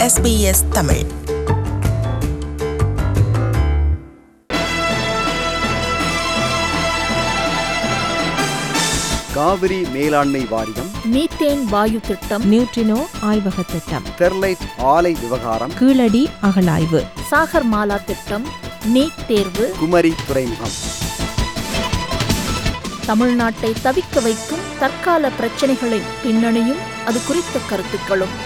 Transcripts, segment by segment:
SBS Tamil Kaveri மேலாண்மை வாரியம் methane வாயு திட்டம் நியூட்ரினோ ஆய்வக திட்டம் ஸ்டெர்லைட் ஆலை விவகாரம் கீழடி அகழாய்வு சாகர் மாலா திட்டம் நீட் தேர்வு குமரி துறைமுகம் தமிழ்நாட்டை தவிக்க வைக்கும் தற்கால பிரச்சனைகளின் பின்னணியும் அது குறித்த கருத்துக்களும்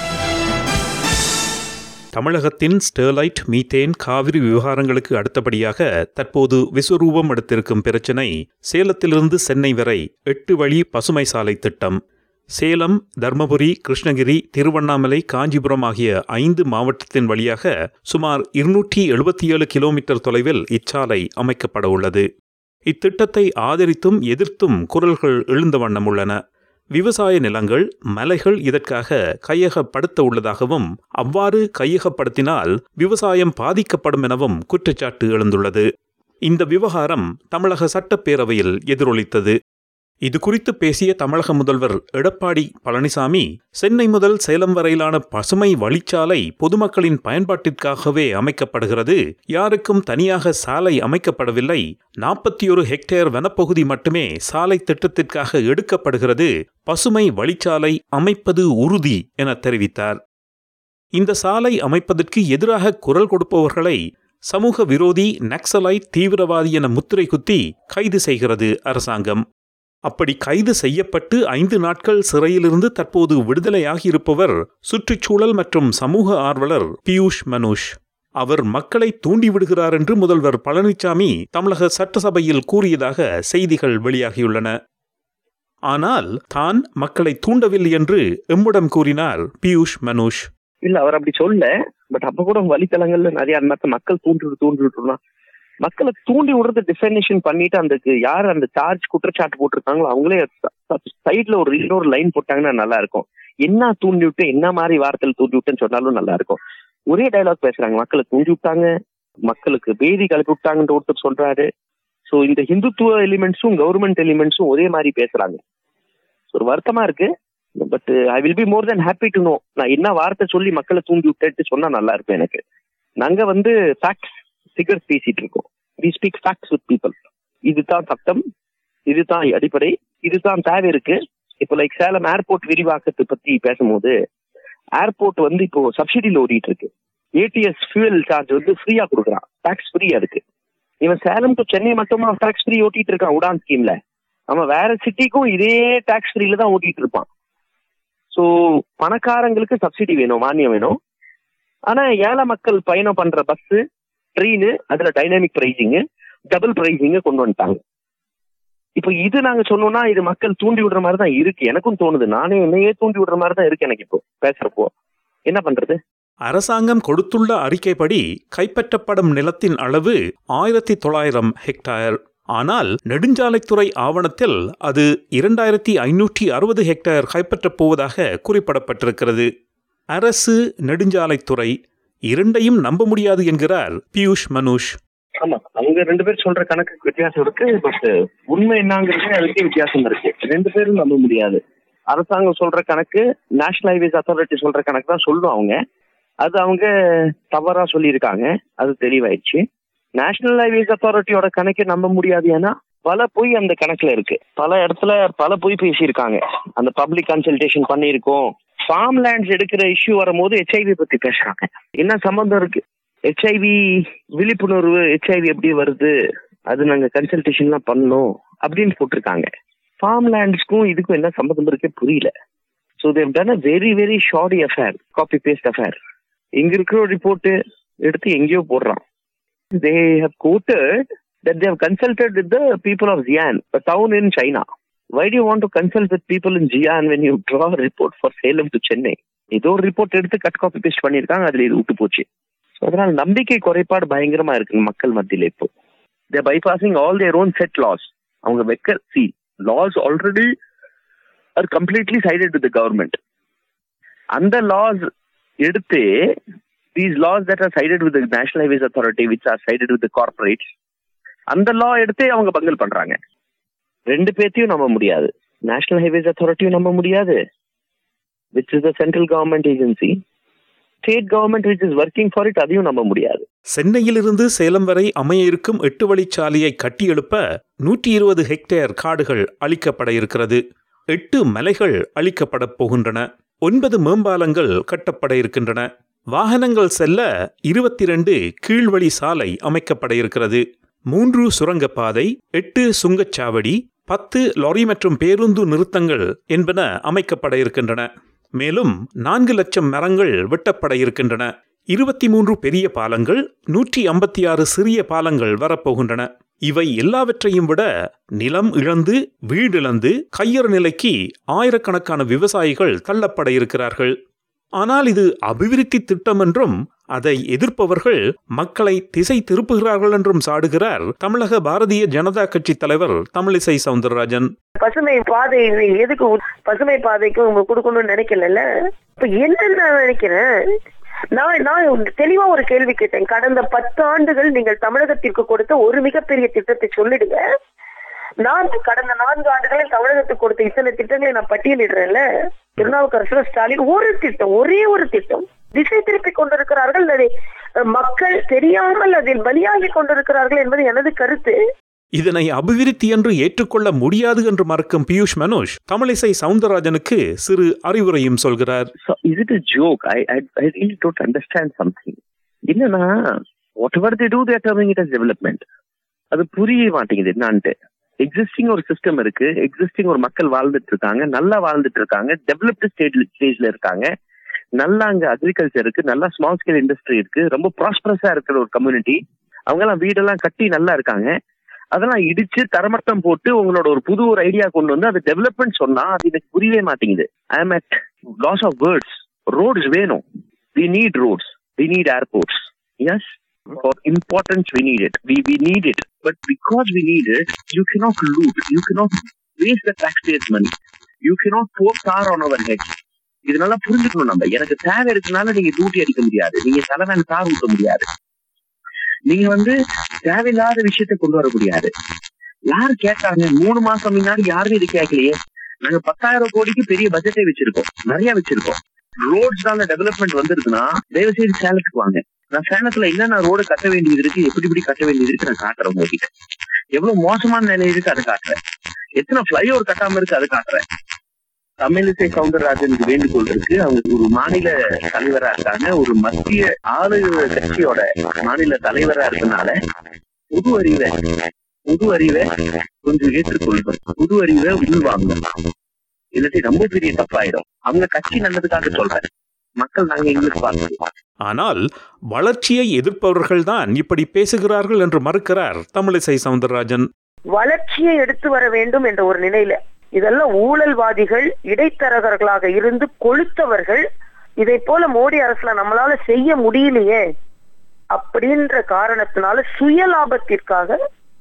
தமிழகத்தின் ஸ்டெர்லைட் மீத்தேன் காவிரி விவகாரங்களுக்கு அடுத்தபடியாக தற்போது விஸ்வரூபம் எடுத்திருக்கும் பிரச்சினை சேலத்திலிருந்து சென்னை வரை எட்டு வழி பசுமை சாலை திட்டம் சேலம் தர்மபுரி கிருஷ்ணகிரி திருவண்ணாமலை காஞ்சிபுரம் ஆகிய ஐந்து மாவட்டத்தின் வழியாக சுமார் இருநூற்றி எழுபத்தி ஏழு கிலோமீட்டர் தொலைவில் இச்சாலை அமைக்கப்பட உள்ளது இத்திட்டத்தை ஆதரித்தும் எதிர்த்தும் குரல்கள் எழுந்த வண்ணம் உள்ளன விவசாய நிலங்கள் மலைகள் இதற்காக கையகப்படுத்த உள்ளதாகவும் அவ்வாறு கையகப்படுத்தினால் விவசாயம் பாதிக்கப்படும் எனவும் குற்றச்சாட்டு எழுந்துள்ளது இந்த விவகாரம் தமிழக சட்டப்பேரவையில் எதிரொலித்தது இது குறித்து பேசிய தமிழக முதல்வர் எடப்பாடி பழனிசாமி சென்னை முதல் சேலம் வரையிலான பசுமை வழிச்சாலை பொதுமக்களின் பயன்பாட்டிற்காகவே அமைக்கப்படுகிறது யாருக்கும் தனியாக சாலை அமைக்கப்படவில்லை நாற்பத்தி ஒரு ஹெக்டேர் வனப்பகுதி மட்டுமே சாலை திட்டத்திற்காக எடுக்கப்படுகிறது பசுமை வழிச்சாலை அமைப்பது உறுதி என தெரிவித்தார் இந்த சாலை அமைப்பதற்கு எதிராக குரல் கொடுப்பவர்களை சமூக விரோதி நக்சலைட் தீவிரவாதி என முத்திரை குத்தி கைது செய்கிறது அரசாங்கம் அப்படி கைது செய்யப்பட்டு ஐந்து நாட்கள் சிறையிலிருந்து தற்போது விடுதலையாகியிருப்பவர் சுற்றுச்சூழல் மற்றும் சமூக ஆர்வலர் பியூஷ் மனுஷ் அவர் மக்களை தூண்டிவிடுகிறார் என்று முதல்வர் பழனிசாமி தமிழக சட்டசபையில் கூறியதாக செய்திகள் வெளியாகியுள்ளன ஆனால் தான் மக்களை தூண்டவில்லை என்று எம்முடம் கூறினார் பியூஷ் மனுஷ் இல்ல அவர் அப்படி சொல்ல பட் அப்ப கூட வழித்தளங்கள்ல நிறைய அந்த மாதிரி மக்கள் தூண்டி தூண்டி விட்டுருனா மக்களை தூண்டி விடுறது டிஃபைனேஷன் பண்ணிட்டு அதுக்கு யார் அந்த சார்ஜ் குற்றச்சாட்டு போட்டிருக்காங்களோ அவங்களே சைட்ல ஒரு இன்னொரு லைன் போட்டாங்கன்னா நல்லா இருக்கும் என்ன தூண்டி விட்டு என்ன மாதிரி வார்த்தையில் தூண்டி விட்டுன்னு சொன்னாலும் நல்லா இருக்கும் ஒரே டைலாக் பேசுறாங்க மக்களை தூண்டி விட்டாங்க மக்களுக்கு பேதி கலப்பி விட்டாங்கன்ற ஒருத்தர் சொல்றாரு ஸோ இந்த ஹிந்துத்துவ எலிமெண்ட்ஸும் கவர்மெண்ட் எலிமெண்ட்ஸும் ஒரே மாதிரி பேசுறாங்க ஒரு வருத்தமா இருக்கு but I will be more then happy to know நான் என்ன வார்த்தை சொல்லி மக்களை தூண்டி விட்டுட்டு சொன்னா நல்லா இருக்கும் எனக்கு நாங்க வந்து ஃபேக்ட்ஸ் ஃபிகர்ஸ் பேசிட்டு இருக்கோம் we speak facts with people இதுதான் சட்டம் இதுதான் அடிப்படை இதுதான் தேவை இருக்கு இப்போ லைக் சேலம் ஏர்போர்ட் விரிவாக்கத்தை பத்தி பேசும்போது ஏர்போர்ட் வந்து இப்போ சப்சிடியில் ஓடிட்டு இருக்கு ஏடிஎஸ் ஃபியூயல் சார்ஜ் வந்து ஃப்ரீயா கொடுக்குறான் டாக்ஸ் ஃப்ரீயா இருக்கு இவன் சேலம் டு சென்னை மட்டுமா டாக்ஸ் ஃப்ரீ ஓட்டிட்டு இருக்கான் உடான் ஸ்கீம்ல அவன் வேற சிட்டிக்கும் இதே டாக்ஸ் ஃப்ரீல தான் ஓட்டிட்டு இருப்பான் ஸோ பணக்காரங்களுக்கு சப்சிடி வேணும் மானியம் வேணும் ஆனா ஏழை மக்கள் பயணம் பண்ற பஸ் ட்ரெயின் அதுல டைனாமிக் பிரைசிங் டபுள் பிரைசிங் கொண்டு வந்துட்டாங்க இப்போ இது நாங்க சொன்னோம்னா இது மக்கள் தூண்டி விடுற மாதிரி தான் இருக்கு எனக்கும் தோணுது நானே என்னையே தூண்டி விடுற மாதிரி தான் இருக்கு எனக்கு இப்போ பேசுறப்போ என்ன பண்றது அரசாங்கம் கொடுத்துள்ள அறிக்கைப்படி கைப்பற்றப்படும் நிலத்தின் அளவு ஆயிரத்தி தொள்ளாயிரம் ஹெக்டேர் ஆனால் நெடுஞ்சாலைத்துறை ஆவணத்தில் அது இரண்டாயிரத்தி ஐநூற்றி அறுபது ஹெக்டேர் கைப்பற்றப் போவதாக குறிப்பிடப்பட்டிருக்கிறது அரசு நெடுஞ்சாலைத்துறை இரண்டையும் நம்ப முடியாது என்கிறார் பியூஷ் மனுஷ் ஆமா அவங்க ரெண்டு பேர் சொல்ற கணக்கு வித்தியாசம் இருக்கு பட் உண்மை என்னங்கிறது அதுக்கே வித்தியாசம் இருக்கு ரெண்டு பேரும் நம்ப முடியாது அரசாங்கம் சொல்ற கணக்கு நேஷனல் ஹைவேஸ் அத்தாரிட்டி சொல்ற கணக்கு தான் சொல்லும் அவங்க அது அவங்க தவறா சொல்லியிருக்காங்க அது தெளிவாயிடுச்சு நேஷனல் ஹைவேஸ் அத்தாரிட்டியோட கணக்கை நம்ப முடியாது ஏன்னா பல பொய் அந்த கணக்குல இருக்கு பல இடத்துல பல பொய் பேசியிருக்காங்க அந்த பப்ளிக் கன்சல்டேஷன் பண்ணியிருக்கோம் ஃபார்ம் லேண்ட்ஸ் எடுக்கிற இஷ்யூ வரும்போது ஹெச்ஐவி பத்தி பேசுறாங்க என்ன சம்பந்தம் இருக்கு ஹெச்ஐவி விழிப்புணர்வு ஹெச்ஐவி எப்படி வருது அது நாங்க கன்சல்டேஷன்லாம் பண்ணோம் அப்படின்னு போட்டிருக்காங்க ஃபார்ம் லேண்ட்ஸ்க்கும் இதுக்கும் என்ன சம்மந்தம் இருக்கே புரியல so they've done a very very shoddy affair copy paste affair இங்க இருக்கிற ஒரு ரிப்போர்ட் எடுத்து எங்கேயோ போடுறான் they have quoted that they have consulted with the people of Xi'an, a town in China. Why do you want to consult with people in Xi'an when you draw a report for Salem to Chennai? ஏதோ ஒரு report எடுத்து cut copy paste பண்ணியிருக்காங்க அதுல இது விட்டு போச்சு அதனால நம்பிக்கை குறைபாடு பயங்கரமா இருக்கு மக்கள் மத்தியில இப்போ they bypassing all their own set laws அவங்க வைக்க சி laws already are completely sided with government அந்த லாஸ் எடுத்து these laws that are sided with national highways authority which are sided with corporates அந்த லா எடுத்தே அவங்க பங்கல் பண்றாங்க ரெண்டு பேர்த்தையும் நம்ப முடியாது நேஷனல் ஹைவேஸ் அத்தாரிட்டியும் நம்ப முடியாது which is the central government agency state government which is working for it அதையும் நம்ப முடியாது சென்னையிலிருந்து சேலம் வரை அமைய இருக்கும் எட்டு வழிச்சாலையை கட்டியெழுப்ப நூற்றி இருபது ஹெக்டேர் காடுகள் அழிக்கப்பட இருக்கிறது எட்டு மலைகள் அழிக்கப்படப் போகின்றன ஒன்பது மேம்பாலங்கள் கட்டப்பட இருக்கின்றன வாகனங்கள் செல்ல இருபத்தி ரெண்டு கீழ்வழி சாலை அமைக்கப்பட இருக்கிறது மூன்று சுரங்கப்பாதை எட்டு சுங்கச்சாவடி பத்து லாரி மற்றும் பேருந்து நிறுத்தங்கள் என்பன அமைக்கப்பட இருக்கின்றன மேலும் நான்கு லட்சம் மரங்கள் வெட்டப்பட இருக்கின்றன இருபத்தி மூன்று பெரிய பாலங்கள் நூற்றி ஐம்பத்தி ஆறு சிறிய பாலங்கள் வரப்போகின்றன இவை எல்லாவற்றையும் விட நிலம் இழந்து வீடிழந்து கையறு நிலைக்கு ஆயிரக்கணக்கான விவசாயிகள் தள்ளப்பட இருக்கிறார்கள் ஆனால் இது அபிவிருத்தி திட்டம் என்றும் அதை எதிர்ப்பவர்கள் மக்களை திசை திருப்புகிறார்கள் என்றும் சாடுகிறார் தமிழக பாரதிய ஜனதா கட்சி தலைவர் தமிழிசை சவுந்தரராஜன் பசுமை பாதை இது எதுக்கு உ- பசுமை பாதைக்கு உங்க கொடுக்கணும்னு நினைக்கல இப்ப என்ன நான் நினைக்கிறேன் நான் நான் தெளிவா ஒரு கேள்வி கேட்டேன் கடந்த பத்து ஆண்டுகள் நீங்கள் தமிழகத்திற்கு கொடுத்த ஒரு மிகப்பெரிய திட்டத்தை சொல்லிடுங்க நான் கடந்த நான்கு ஆண்டுகளில் தமிழகத்துக்கு கொடுத்த இத்தனை திட்டங்களை நான் பட்டியலிடுறேன்ல திருநாவுக்கரசர் ஸ்டாலின் ஒரு திட்டம் ஒரே ஒரு திட்டம் திசை திருப்பி கொண்டிருக்கிறார்கள் அதை அஹ், மக்கள் தெரியாமல் அதில் பலியாகி கொண்டிருக்கிறார்கள் என்பது எனது கருத்து இதனை அபிவிருத்தி என்று ஏற்றுக்கொள்ள முடியாது என்று மறுக்கும் பியூஷ் மனோஜ் தமிழிசை சவுந்தரராஜனுக்கு சிறு அறிவுரையும் சொல்கிறார் So is it a joke? I, I I really don't understand something. என்னன்னா whatever they do they're terming it as development அது புரிய மாட்டேங்குது என்னான்ட்டு எக்ஸிஸ்டிங் ஒரு சிஸ்டம் இருக்கு எக்ஸிஸ்டிங் ஒரு மக்கள் வாழ்ந்துட்டு இருக்காங்க நல்லா வாழ்ந்துட்டு இருக்காங்க டெவலப்டு ஸ்டேட் ஸ்டேஜ்ல இருக்காங்க நல்லா அங்க அக்ரிகல்ச்சர் இருக்கு நல்லா ஸ்மால் ஸ்கேல் இண்டஸ்ட்ரி இருக்கு ரொம்ப ப்ராஸ்பரஸா இருக்கிற ஒரு கம்யூனிட்டி அவங்க எல்லாம் வீடெல்லாம் கட்டி நல்லா இருக்காங்க அதெல்லாம் இடிச்சு தரமட்டம் போட்டு உங்களோட ஒரு புது ஒரு ஐடியா கொண்டு வந்து அது டெவலப்மெண்ட் சொன்னா அது எனக்கு புரியவே மாட்டேங்குது I am at loss of words roads வேணும் we need roads we need airports as for importance we need it we we need it but because we need it you cannot loot you cannot waste the tax pays money you cannot pour tar on our heads இது நல்லா புரிஞ்சுக்கணும் நம்ம எனக்கு தேவை இருக்கனால நீங்க duty அடிக்க முடியாது நீங்க தலைமையில தார் ஊட்ட முடியாது நீங்க வந்து தேவையில்லாத விஷயத்தை கொண்டு வர முடியாது யார் கேட்டாங்க மூணு மாசம் முன்னாடி யாருமே இது கேட்கலையே நாங்க பத்தாயிரம் கோடிக்கு பெரிய பட்ஜெட்டே வச்சிருக்கோம் நிறைய வச்சிருக்கோம் ரோட்ஸ் தான் டெவலப்மெண்ட் வந்திருக்குன்னா தயவு செய்து சேலத்துக்கு வாங்க நான் சேலத்துல என்னென்ன ரோடு கட்ட வேண்டியது இருக்கு எப்படி இப்படி கட்ட வேண்டியது இருக்கு நான் காட்டுறேன் உங்ககிட்ட எவ்வளவு மோசமான நிலை இருக்கு அதை காட்டுறேன் எத்தனை பிளைஓவர் கட்டாம இருக்கு அதை காட்டுறேன் தமிழிசை சவுந்தரராஜனுக்கு வேண்டுகோள் இருக்கு அவங்க ஒரு மாநில தலைவரா இருக்காங்க ஒரு மத்திய ஆளுநர் கட்சியோட மாநில தலைவரா இருக்கனால புது அறிவை புது அறிவை கொஞ்சம் ஏற்றுக்கொள்ளும் புது அறிவை உள்வாங்க இல்லாட்டி ரொம்ப பெரிய தப்பாயிடும் அவங்க கட்சி நல்லதுக்காக சொல்றேன் மக்கள் நாங்க எங்களுக்கு பார்க்கணும் ஆனால் வளர்ச்சியை எதிர்ப்பவர்கள்தான் இப்படி பேசுகிறார்கள் என்று மறுக்கிறார் தமிழிசை சவுந்தரராஜன் வளர்ச்சியை எடுத்து வர வேண்டும் என்ற ஒரு நிலையில இதெல்லாம் ஊழல்வாதிகள் இடைத்தரகர்களாக இருந்து கொளுத்தவர்கள் இதை போல மோடி அரசுல நம்மளால செய்ய முடியலையே அப்படின்ற காரணத்தினால சுய லாபத்திற்காக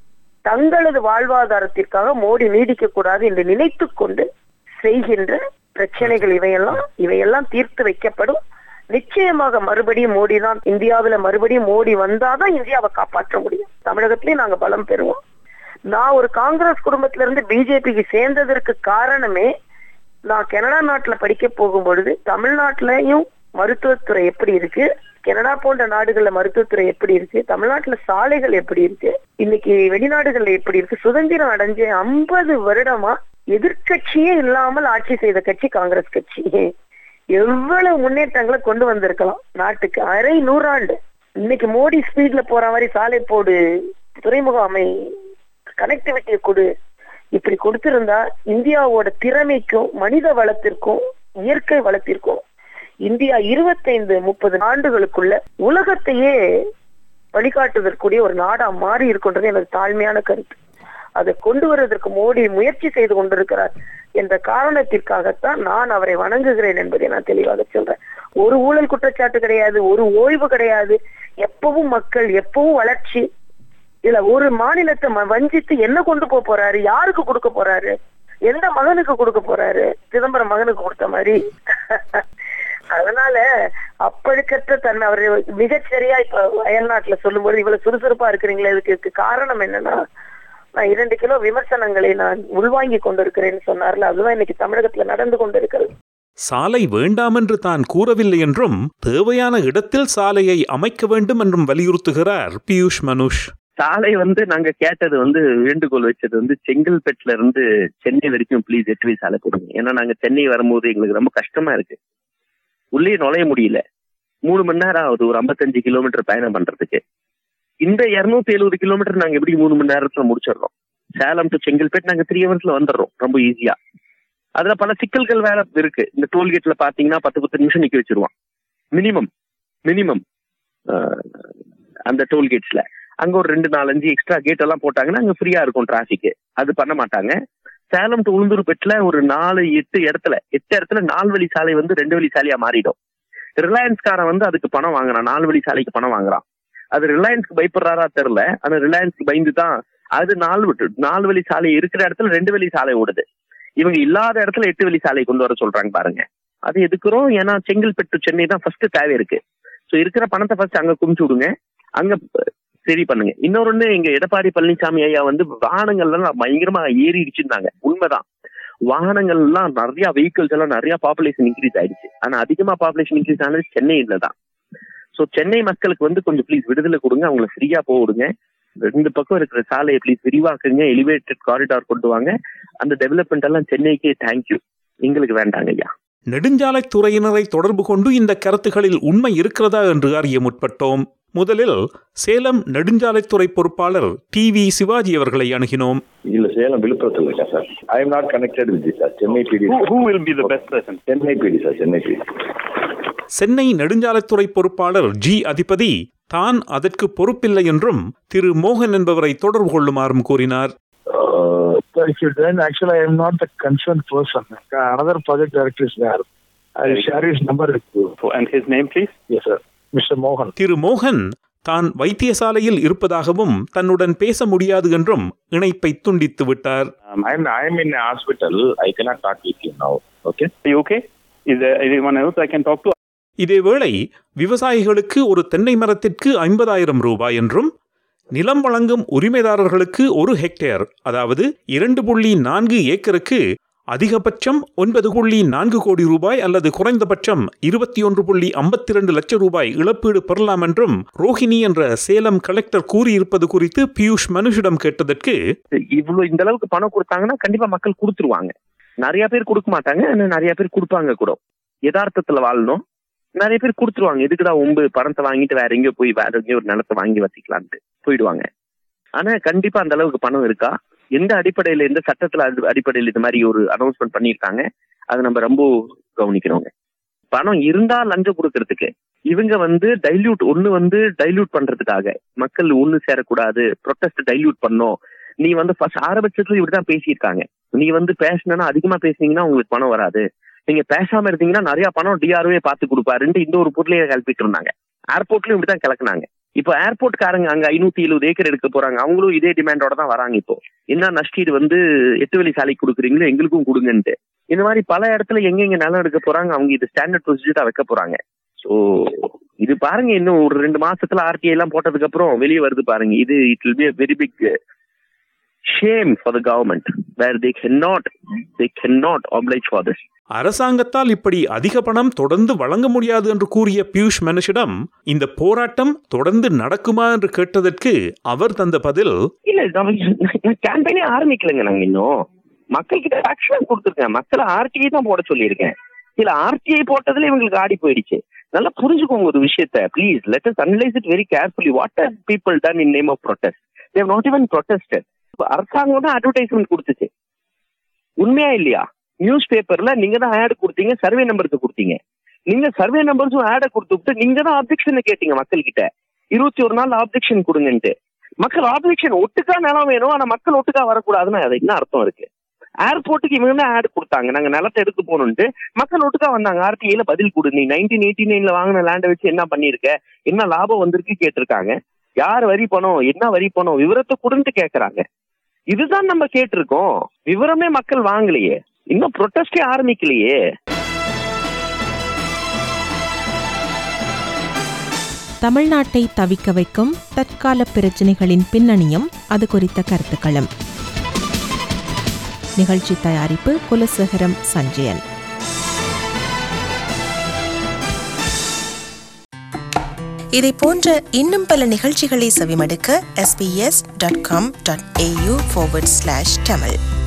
தங்களது வாழ்வாதாரத்திற்காக மோடி நீடிக்க கூடாது என்று நினைத்து கொண்டு செய்கின்ற பிரச்சனைகள் இவையெல்லாம் இவையெல்லாம் தீர்த்து வைக்கப்படும் நிச்சயமாக மறுபடியும் மோடி தான் இந்தியாவில மறுபடியும் மோடி வந்தாதான் இந்தியாவை காப்பாற்ற முடியும் தமிழகத்திலேயே நாங்க பலம் பெறுவோம் நான் ஒரு காங்கிரஸ் குடும்பத்தில இருந்து பிஜேபிக்கு சேர்ந்ததற்கு காரணமே நான் கனடா நாட்டுல படிக்க போகும் பொழுது தமிழ்நாட்டிலையும் மருத்துவத்துறை எப்படி இருக்கு கனடா போன்ற நாடுகள்ல மருத்துவத்துறை எப்படி இருக்கு தமிழ்நாட்டுல சாலைகள் எப்படி இருக்கு இன்னைக்கு வெளிநாடுகள்ல எப்படி இருக்கு சுதந்திரம் அடைஞ்ச ஐம்பது வருடமா எதிர்க்கட்சியே இல்லாமல் ஆட்சி செய்த கட்சி காங்கிரஸ் கட்சி எவ்வளவு முன்னேற்றங்களை கொண்டு வந்திருக்கலாம் நாட்டுக்கு அரை நூறாண்டு இன்னைக்கு மோடி ஸ்பீட்ல போற மாதிரி சாலை போடு துறைமுக அமை கனெக்டிவிட்டியை கொடு இப்படி கொடுத்திருந்தா இந்தியாவோட திறமைக்கும் மனித வளத்திற்கும் இயற்கை வளத்திற்கும் இந்தியா இருபத்தைந்து முப்பது ஆண்டுகளுக்குள்ள உலகத்தையே வழிகாட்டுவதற்குரிய ஒரு நாடா மாறி இருக்கின்றது எனது தாழ்மையான கருத்து அதை கொண்டு வருவதற்கு மோடி முயற்சி செய்து கொண்டிருக்கிறார் என்ற காரணத்திற்காகத்தான் நான் அவரை வணங்குகிறேன் என்பதை நான் தெளிவாக சொல்றேன் ஒரு ஊழல் குற்றச்சாட்டு கிடையாது ஒரு ஓய்வு கிடையாது எப்பவும் மக்கள் எப்பவும் வளர்ச்சி இதுல ஒரு மாநிலத்தை ம- வஞ்சித்து என்ன கொண்டு போக போறாரு யாருக்கு கொடுக்க போறாரு எந்த மகனுக்கு கொடுக்க போறாரு சிதம்பரம் மகனுக்கு கொடுத்த மாதிரி அதனால அப்பழுக்கற்ற தன்மை அவர் மிகச்சரியா இப்ப அயல்நாட்டுல சொல்லும்போது இவ்வளவு சுறுசுறுப்பா இருக்கிறீங்களே இதுக்கு இதுக்கு காரணம் என்னன்னா நான் இரண்டு கிலோ விமர்சனங்களை நான் உள்வாங்கி கொண்டிருக்கிறேன்னு சொன்னார்ல அதுதான் இன்னைக்கு தமிழகத்துல நடந்து கொண்டிருக்கிறது சாலை வேண்டாம் என்று தான் கூறவில்லை என்றும் தேவையான இடத்தில் சாலையை அமைக்க வேண்டும் என்றும் வலியுறுத்துகிறார் பியூஷ் மனுஷ் சாலை வந்து நாங்க கேட்டது வந்து வேண்டுகோள் வச்சது வந்து செங்கல்பட்டுல இருந்து சென்னை வரைக்கும் ப்ளீஸ் எட்டு வழி சாலை கொடுங்க ஏன்னா நாங்க சென்னை வரும்போது எங்களுக்கு ரொம்ப கஷ்டமா இருக்கு உள்ளே நுழைய முடியல மூணு மணி நேரம் ஆகுது ஒரு ஐம்பத்தஞ்சு கிலோமீட்டர் பயணம் பண்றதுக்கு இந்த இருநூத்தி எழுபது கிலோமீட்டர் நாங்க எப்படி மூணு மணி நேரத்துல முடிச்சிடுறோம் சேலம் டு செங்கல்பேட் நாங்க த்ரீ ஹவர்ஸ்ல வந்துடுறோம் ரொம்ப ஈஸியா அதுல பல சிக்கல்கள் வேற இருக்கு இந்த டோல்கேட்ல பாத்தீங்கன்னா பத்து பத்து நிமிஷம் நிக்க வச்சிருவான் மினிமம் மினிமம் அந்த டோல்கேட்ஸ்ல அங்க ஒரு ரெண்டு நாலஞ்சு எக்ஸ்ட்ரா கேட் எல்லாம் போட்டாங்கன்னா அங்க ஃப்ரீயா இருக்கும் டிராபிக் அது பண்ண மாட்டாங்க சேலம் டு உளுந்தூர்பேட்டில் ஒரு நாலு எட்டு இடத்துல எட்டு இடத்துல நாலு வழி சாலை வந்து ரெண்டு வழி சாலையா மாறிடும் ரிலையன்ஸ்காரன் வந்து அதுக்கு பணம் வாங்குறான் நாலு வழி சாலைக்கு பணம் வாங்குறான் அது ரிலையன்ஸ்க்கு பயப்படுறாரா தெரியல ஆனா ரிலையன்ஸ்க்கு பயந்து தான் அது நாலு விட்டு- நாலு வழி சாலை இருக்கிற இடத்துல ரெண்டு வழி சாலை ஓடுது இவங்க இல்லாத இடத்துல எட்டு வழி சாலை கொண்டு வர சொல்றாங்க பாருங்க அது எதுக்குறோம் ஏன்னா செங்கல்பட்டு சென்னை தான் ஃபர்ஸ்ட் தேவை இருக்கு ஸோ இருக்கிற பணத்தை ஃபர்ஸ்ட் அங்க குமிச்சு விடுங்க அங்க சரி பண்ணுங்க இன்னொரு எங்க எடப்பாடி பழனிசாமி ஐயா வந்து வாகனங்கள்லாம் பயங்கரமா ஏறிடுச்சுன்னாங்க உண்மைதான் வாகனங்கள் எல்லாம் நிறைய வெஹிக்கிள்ஸ் எல்லாம் நிறைய பாப்புலேஷன் இன்க்ரீஸ் ஆயிடுச்சு ஆனா அதிகமா பாப்புலேஷன் இன்க்ரீஸ் ஆனது சென்னையில தான் ஸோ சென்னை மக்களுக்கு வந்து கொஞ்சம் ப்ளீஸ் விடுதலை கொடுங்க அவங்கள ஃப்ரீயா போக விடுங்க ரெண்டு பக்கம் இருக்கிற சாலையை ப்ளீஸ் விரிவாக்குங்க எலிவேட்டட் காரிடார் கொண்டு வாங்க அந்த டெவலப்மெண்ட் எல்லாம் சென்னைக்கே தேங்க்யூ எங்களுக்கு வேண்டாங்க ஐயா நெடுஞ்சாலைத்துறையினரை தொடர்பு கொண்டு இந்த கருத்துகளில் உண்மை இருக்கிறதா என்று அறிய முற்பட்டோம் முதலில் சேலம் நெடுஞ்சாலைத்துறை பொறுப்பாளர் டி வி சிவாஜி அவர்களை அணுகினோம் இல்ல சேலம் விழுப்புரத்தில் இருக்கா sir I am not connected with sir Chennai பிடி Who will be the best person? Chennai பிடி சார் சென்னை பிடி சென்னை நெடுஞ்சாலைத்துறை பொறுப்பாளர் ஜி அதிபதி தான் அதற்கு பொறுப்பில்லை என்றும் திரு மோகன் என்பவரை தொடர்பு கொள்ளுமாறும் கூறினார் So if you then actually I am not the concerned person. Another project director is there. I will share his number with you. And his name, please? Yes, sir. Mr. Mohan. திரு மோகன் தான் வைத்தியசாலையில் இருப்பதாகவும் தன்னுடன் பேச முடியாது என்றும் இணைப்பை துண்டித்து விட்டார் Um, I'm I'm in a hospital. I cannot talk with you now. Okay. Are you okay? Is there anyone else I can talk to? இதேவேளை விவசாயிகளுக்கு ஒரு தென்னை மரத்திற்கு ஐம்பதாயிரம் ரூபாய் என்றும் நிலம் வழங்கும் உரிமைதாரர்களுக்கு ஒரு ஹெக்டேர் அதாவது இரண்டு புள்ளி நான்கு ஏக்கருக்கு அதிகபட்சம் ஒன்பது புள்ளி நான்கு கோடி ரூபாய் அல்லது குறைந்தபட்சம் இருபத்தி ஒன்று புள்ளி ஐம்பத்தி இரண்டு லட்சம் ரூபாய் இழப்பீடு பெறலாம் என்றும் ரோஹிணி என்ற சேலம் கலெக்டர் கூறியிருப்பது குறித்து பியூஷ் மனுஷிடம் கேட்டதற்கு இவ்வளவு இந்த அளவுக்கு பணம் கொடுத்தாங்கன்னா கண்டிப்பா மக்கள் கொடுத்துருவாங்க நிறைய பேர் கொடுக்க மாட்டாங்க ஆனா நிறைய பேர் கொடுப்பாங்க கூட யதார்த்தத்துல வாழணும் நிறைய பேர் கொடுத்துருவாங்க எதுக்குடா ஒம்பு பணத்தை வாங்கிட்டு வேற எங்கேயோ போய் வேற எங்கேயோ ஒரு நிலத்தை வாங்கி வச்சுக்கலான்ட்டு போயிடுவாங்க ஆனா கண்டிப்பா அந்த அளவுக்கு பணம் இருக்கா எந்த அடிப்படையில எந்த சட்டத்துல அது அடிப்படையில் இது மாதிரி ஒரு அனௌன்ஸ்மெண்ட் பண்ணியிருக்காங்க அதை நம்ம ரொம்ப கவனிக்கணுங்க பணம் இருந்தா லஞ்சம் கொடுக்கறதுக்கு இவங்க வந்து டைல்யூட் ஒண்ணு வந்து டைல்யூட் பண்றதுக்காக மக்கள் ஒண்ணு சேரக்கூடாது ப்ரொட்டஸ்ட் டைல்யூட் பண்ணோம் நீ வந்து ஃபர்ஸ்ட் ஆரம்பிச்சதுல இப்படிதான் பேசியிருக்காங்க நீ வந்து பேசினா அதிகமா பேசுனீங்கன்னா உங்களுக்கு பணம் வராது நீங்க பேசாம இருந்தீங்கன்னா நிறைய பணம் டிஆர்ஓவே பார்த்து கொடுப்பாருன்ட்டு இந்த ஒரு பொருளையே கிளப்பிட்டு இருந்தாங்க ஏர்போர்ட்லயும் இப்படிதான் கிளக்குனாங்க இப்போ ஏர்போர்ட்காரங்க அங்க ஐநூத்தி எழுபது ஏக்கர் எடுக்க போறாங்க அவங்களும் இதே டிமாண்டோட தான் வராங்க இப்போ என்ன நஷ்டீடு வந்து எட்டு வழி சாலைக்கு கொடுக்குறீங்களோ எங்களுக்கும் கொடுங்கன்ட்டு இந்த மாதிரி பல இடத்துல எங்க எங்க நிலம் எடுக்க போறாங்க அவங்க இது ஸ்டாண்டர்ட் ப்ரொசீஜர் வைக்க போறாங்க ஸோ இது பாருங்க இன்னும் ஒரு ரெண்டு மாசத்துல ஆர்டிஐ எல்லாம் போட்டதுக்கு அப்புறம் வெளியே வருது பாருங்க இது it will be very big shame for the government where they can not they can not oblige for this அரசாங்கத்தால் இப்படி அதிக பணம் தொடர்ந்து வழங்க முடியாது என்று கூறிய பியூஷ் மனுஷிடம் இந்த போராட்டம் தொடர்ந்து நடக்குமா என்று கேட்டதற்கு அவர் தந்த பதில் இல்ல கேம்பெயினே ஆரம்பிக்கலங்க நாங்க இன்னும் மக்கள் கிட்ட ஆக்ஷன் கொடுத்துருக்கேன் மக்களை ஆர்டிஐ தான் போட சொல்லியிருக்கேன் இல்ல ஆர்டிஐ போட்டதுல இவங்களுக்கு ஆடி போயிடுச்சு நல்லா புரிஞ்சுக்கோங்க ஒரு விஷயத்த please let us analyse it very carefully what are people done in name of protest they've not even protested அரசாங்கம் தான் அட்வர்டைஸ்மெண்ட் கொடுத்துச்சு உண்மையா இல்லையா நியூஸ் பேப்பர்ல நீங்க தான் ஆட் கொடுத்தீங்க சர்வே நம்பருக்கு கொடுத்தீங்க நீங்க சர்வே நம்பர்ஸும் ஆட கொடுத்துட்டு நீங்க தான் ஆப்ஜெக்ஷன் கேட்டீங்க மக்கள் கிட்ட இருபத்தி ஒரு நாள் ஆப்ஜெக்ஷன் கொடுங்கன்ட்டு மக்கள் ஆப்ஜெக்ஷன் ஒட்டுக்கா நிலம் வேணும் ஆனா மக்கள் ஒட்டுக்கா வரக்கூடாதுன்னு அது என்ன அர்த்தம் இருக்கு ஏர்போர்ட்டுக்கு இவங்க தான் ஆட் கொடுத்தாங்க நாங்க நிலத்தை எடுத்து போகணும்ட்டு மக்கள் ஒட்டுக்கா வந்தாங்க ஆர்டிஐல பதில் கொடு நீ நைன்டீன் எயிட்டி நைன்ல வாங்கின லேண்டை வச்சு என்ன பண்ணிருக்க என்ன லாபம் வந்திருக்கு கேட்டிருக்காங்க யார் வரி பணம் என்ன வரி பணம் விவரத்தை கொடுன்ட்டு கேக்குறாங்க இதுதான் நம்ம கேட்டிருக்கோம் விவரமே மக்கள் வாங்கலையே இன்னும் ப்ரொட்டஸ்டே ஆரம்பிக்கலையே தமிழ்நாட்டை தவிக்க வைக்கும் தற்கால பிரச்சினைகளின் பின்னணியும் அது குறித்த கருத்துக்களும் நிகழ்ச்சி தயாரிப்பு குலசேகரம் சஞ்சயன் இதை போன்ற இன்னும் பல நிகழ்ச்சிகளை செவிமடுக்க sbs.com.au forward slash tamil